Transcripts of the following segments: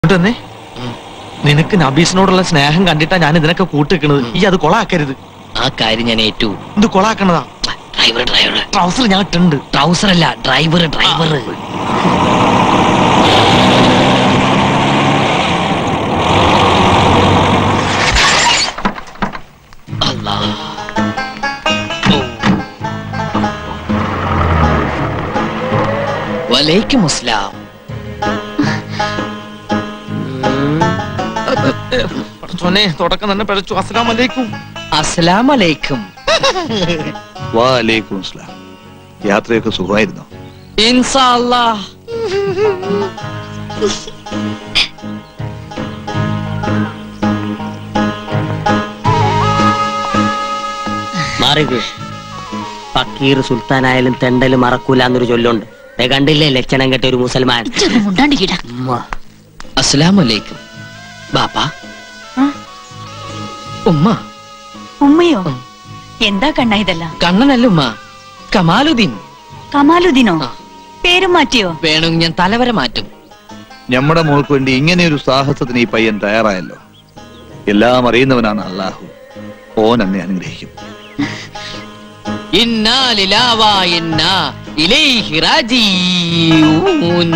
ഇങ്ങോട്ട് വന്നേ നിനക്ക് നബീസിനോടുള്ള സ്നേഹം കണ്ടിട്ടാ ഞാൻ ഇതിനൊക്കെ കൂട്ടിക്കണത് ഈ അത് കൊളാക്കരുത് ആ കാര്യം ഞാൻ ഏറ്റു ഇത് കൊളാക്കണതാ ഡ്രൈവർ ഡ്രൈവർ ട്രൗസർ ഞാൻ ഇട്ടുണ്ട് ട്രൗസർ അല്ല ഡ്രൈവർ ഡ്രൈവർ അല്ലാ ഓ. വലൈക്കും അസ്സലാം പടച്ചോനെ തുടക്കം തന്നെ പഴച്ചു അസ്സലാം വലൈക്കും അസ്സലാം അലൈക്കും വാലേക്കും സ്ലാം യാത്രയൊക്കെ സുഖമായിരുന്നോ ഇൻസാ അല്ലാഹ് മാറിക്ക് ഫക്കീർ സുൽത്താനായാലും തെണ്ടല് മറക്കൂല എന്നൊരു ചൊല്ലുണ്ട് ദേ കണ്ടില്ലേ ലക്ഷണം കെട്ട ഒരു മുസൽമാൻ ഇതൊന്നും മുണ്ടാണ്ടിരിക്കടാ ഉമ്മ. അസ്സലാം അലൈക്കും ബാപ്പ ആ? ഉമ്മ ഉമ്മയോ എന്താ കണ്ണ ഇതെല്ലാം കണ്ണനല്ല ഉമ്മ കമാലുദ്ദീൻ കമാലുദ്ദീനോ ആ. പേരും മാറ്റിയോ വേണമെങ്കിൽ ഞാൻ തലവര മാറ്റും നമ്മുടെ മോൾക്ക് വേണ്ടി ഇങ്ങനെയൊരു സാഹസത്തിന് ഈ പയ്യൻ തയ്യാറായല്ലോ എല്ലാം അറിയുന്നവനാണ് അള്ളാഹു ഓൻ എന്നെ അനുഗ്രഹിക്കും ഇന്നാ ലിലാവ ഇന്നാ ഇലൈഹി റാജിഊൻ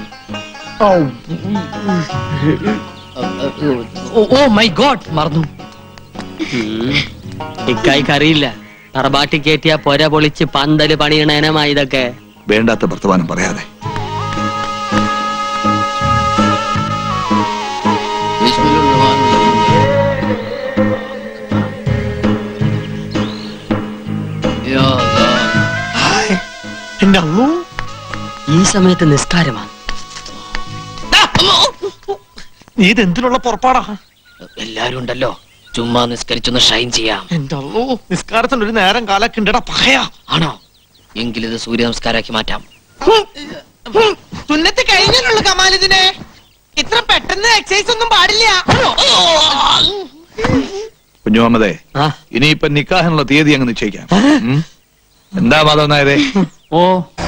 ഓ മൈ ഗോഡ് മറന്നു ഉം. ഇക്കായിക്ക് അറിയില്ല തറബാട്ടി കയറ്റിയ പൊര പൊളിച്ച് പന്തല് പണിയണേനമാ ഇതൊക്കെ വേണ്ടാത്ത വർത്തമാനം പറയാതെ യാ അല്ലാഹ്. എന്റെ അള്ളൂ ഈ സമയത്ത് നിസ്കാരമാണ് ദാ, അമ്മോ. നീ ഇത് എന്തിനുള്ള പുറപ്പാടാ എല്ലാരും ഉണ്ടല്ലോ ചുമ്മാ നിസ്കരിച്ചൊന്ന് ഷൈൻ ചെയ്യാം എന്റെ അള്ളൂ നിസ്കാരത്തിന് ഒരു നേരം കാലൊക്കെ ഉണ്ടടാ പകയാ ആണോ എങ്കിലിത് സൂര്യ നമസ്കാരാക്കി മാറ്റാം സുന്നത്ത് കഴിഞ്ഞല്ലോ കമാലിതിനെ ഇത്ര പെട്ടെന്ന് എക്സസൈസ് ഒന്നും പാടില്ല കുഞ്ഞുമുഹമ്മദേ ആ ഇനിയിപ്പൊ നിക്കാഹിനുള്ള തീയതി അങ്ങ് നിശ്ചയിക്കാം ഉം? എന്താ മാധവൻ നായരെ ഓ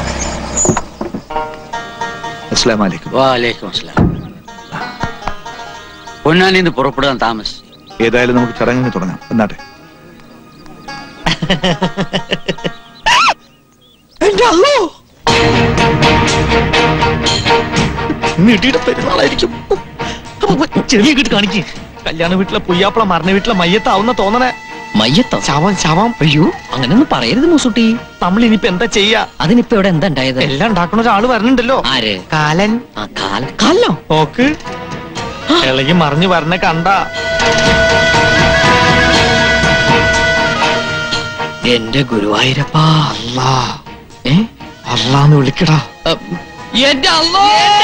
അസ്ലാം വലൈക്കും വാലേക്കും അസ്സലാം പൊന്നാനിന്ന് പുറപ്പെടാൻ താമസിച്ചു ഏതായാലും നമുക്ക് ചടങ്ങിന് തുടങ്ങാം എന്നാട്ടെ എന്റെ അള്ളൂ നീട്ടിയുടെ പെരുന്നാളായിരിക്കും ചെറിയ കിട്ട് കാണിക്ക് കല്യാണ വീട്ടിലെ പുയ്യാപ്പള മരണ വീട്ടിലെ മയ്യത്താവുന്ന തോന്നണേ മയ്യത്തോ ശവം ശവം അയ്യോ അങ്ങനെയൊന്നും പറയരുത് മൂസുട്ടി നമ്മൾ ഇനിയിപ്പോ എന്താ ചെയ്യാ അതിനിപ്പോ ഇവിടെ എന്താ ഉണ്ടായത് എല്ലാം ഉണ്ടാക്കുന്ന ഒരാള് വരണുണ്ടല്ലോ ആര് കാലൻ ആ കാല കാലോ ഓക്ക് ഇളകി മറിഞ്ഞു വരണ കണ്ട എന്റെ ഗുരുവായൂരപ്പാ അല്ലാ ഏ അല്ലാന്ന് വിളിക്കടാ അ, എന്റെ അല്ലോ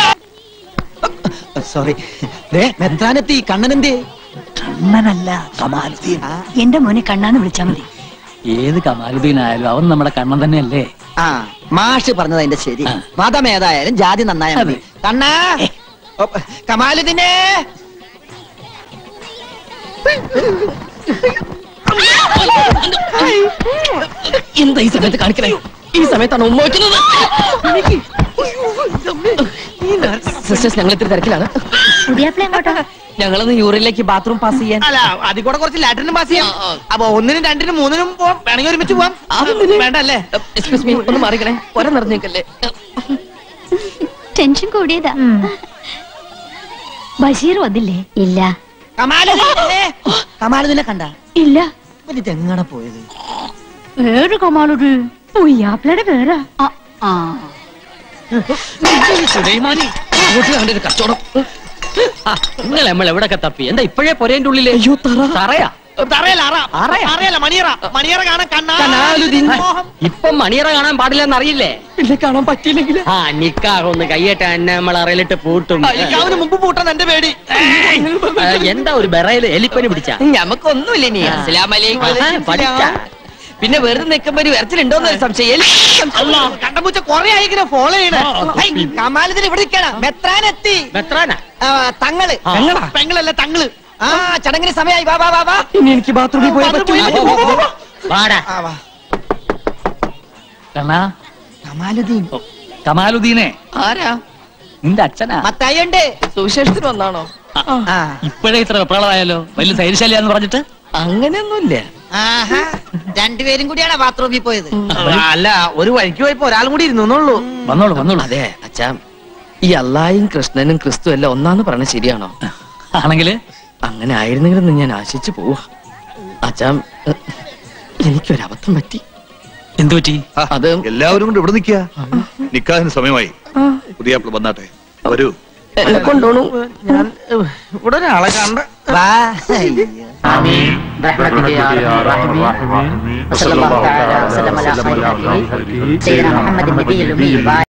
സോറി മെത്രാനെത്തി കണ്ണനെന്തേ കണ്ണനല്ല കമാലുദ്ദീൻ എന്റെ മോനെ കണ്ണാന്ന് വിളിച്ചാ മതി ഏത് കമാലുദ്ദീൻ ആയാലും അവൻ നമ്മുടെ കണ്ണൻ തന്നെയല്ലേ ആ മാഷ് പറഞ്ഞത് അതിന്റെ ശരി മതം ഏതായാലും ജാതി നന്നായാൽ മതി കണ്ണാ ഓ, കമാലുദ്ദീനെ എന്താ ഈ സമയത്ത് കാണിക്കണേ ഈ സമയത്താണ് ഉമ്മ വയ്ക്കുന്നത് സിസ്റ്റേഴ്സ് ഞങ്ങൾ ഇത്തിരി തിരക്കിലാണ് ഞങ്ങളൊന്ന് യൂറിനിലേക്ക് ബാത്റൂം പാസ് ചെയ്യാൻ അല്ല അതിൽ കൂടെ കുറച്ച് ലാറ്റിനും പാസ് ചെയ്യാം ആ, ആ. അപ്പൊ ഒന്നിനും രണ്ടിനും മൂന്നിനും പോവാം വേണമെങ്കിൽ ഒരുമിച്ച് പോവാം അതെന്തിന്? വേണ്ട അല്ലേ എക്സ്ക്യൂസ് മീ ഒന്ന് മാറിക്കണേ ഒര നിറഞ്ഞേക്കല്ലേ ടെൻഷൻ കൂടിയതാ ബഷീർ വന്നില്ലേ ഇല്ല കമാലുദ്ദീനെ കമാലുദ്ദീനെ കണ്ട ഇല്ല ഇതെങ്ങനെ പോയത് വേറെ കമാളൊരു പുയ്യാപ്പിളയുടെ വേറെ സുലൈമാനി അങ്ങോട്ട് കണ്ടൊരു കച്ചവടം നിങ്ങൾ നമ്മൾ എവിടൊക്കെ തപ്പി എന്താ ഇപ്പോഴേ പൊരേന്റെ ഉള്ളില് അയ്യോ തറ തറയാ തറയല്ല അറ അറിയല്ല മണിയറ മണിയറ കാണാൻ കണ്ണാ കനാലുദ്ദീൻ. മോഹം. ഇപ്പൊ മണിയറ കാണാൻ പാടില്ലെന്ന് അറിയില്ലേ പിന്നെ കാണാൻ പറ്റിയില്ലെങ്കിൽ ആ നിക്കാഹ് ഒന്ന് കയ്യേറ്റ എന്നെ നമ്മൾ അറയിലിട്ട് പൂട്ടും ആ, ഇക്കാവിന് മുമ്പ് പൂട്ടാൻ എന്റെ പേടി ആ, എന്താ ഒരു ബെറയില് എലിപ്പനി പിടിച്ച ഞമ്മക്കൊന്നുമില്ല നീ അസ്സലാമലൈക്കും പഠിച്ച പിന്നെ വെറുതെ നിൽക്കുമ്പോ ഒരു വിരച്ചിലുണ്ടോന്ന് ഒരു സംശയം കണ്ടപൂച്ച കൊറേ ആയിങ്ങനെ ഫോളോ ചെയ്യണേ ഹൈ, കമാലുദ്ദീൻ ഇവിടെ നിൽക്കണ മെത്രാനെത്തി മെത്രാനാ ആ, തങ്ങള് ആ. പെങ്ങളാ? പെങ്ങളല്ല തങ്ങള് ആ ചടങ്ങിന് സമയമായി വാ വാ വാ വാ ഇനി എനിക്ക് ബാത്റൂമിൽ പോയാൽ ബാത്റൂമിൽ പറ്റൂല പോയി, പോ, പോ, പോ. വാടാ ആ, വാ. കണ്ണാ കമാലുദ്ദീൻ കമാലുദ്ദീനെ ആരാ നിന്റെ അച്ഛനാ മത്തായി ഉണ്ട് സുവിശേഷത്തിന് വന്നാണോ ആ ഇപ്പോഴേ ഇത്ര വെപ്രാളമായാലോ വലിയ ധൈര്യശാലിയാന്ന് പറഞ്ഞിട്ട് അങ്ങനെയൊന്നുമില്ല ആഹാ രണ്ടുപേരും കൂടിയാണ് ബാത്റൂമിൽ പോയത് അല്ല ഒരു വഴിക്ക് പോയപ്പോ ഒരാളും കൂടി ഇരുന്നുള്ളൂ വന്നോളൂ വന്നോളൂ അതെ അച്ഛാ ഈ അല്ലായും കൃഷ്ണനും ക്രിസ്തു എല്ലാം ഒന്നാന്ന് പറഞ്ഞ ശരിയാണോ ആണെങ്കില് അങ്ങനെ ആയിരുന്നെങ്കിലെന്ന് ഞാൻ ആശിച്ചു പോവാ അച്ഛാ എനിക്കൊരബദ്ധം പറ്റി എന്തു പറ്റി ആ, അത് എല്ലാവരും കൊണ്ട് ഇവിടെ നിൽക്കുക നിക്കാഹിന് സമയമായി പുതിയാപ്പിള വന്നാട്ടെ വരൂ എന്നെ കൊണ്ടോണു ഞാൻ ഏഹ്, ഇവിടെ ഒരാളെ കണ്ട വാ അയ്യോ. برحمتك يا ارحم الراحمين وصلى الله تعالى وسلم على خير خلقه سيدنا محمد النبي الامي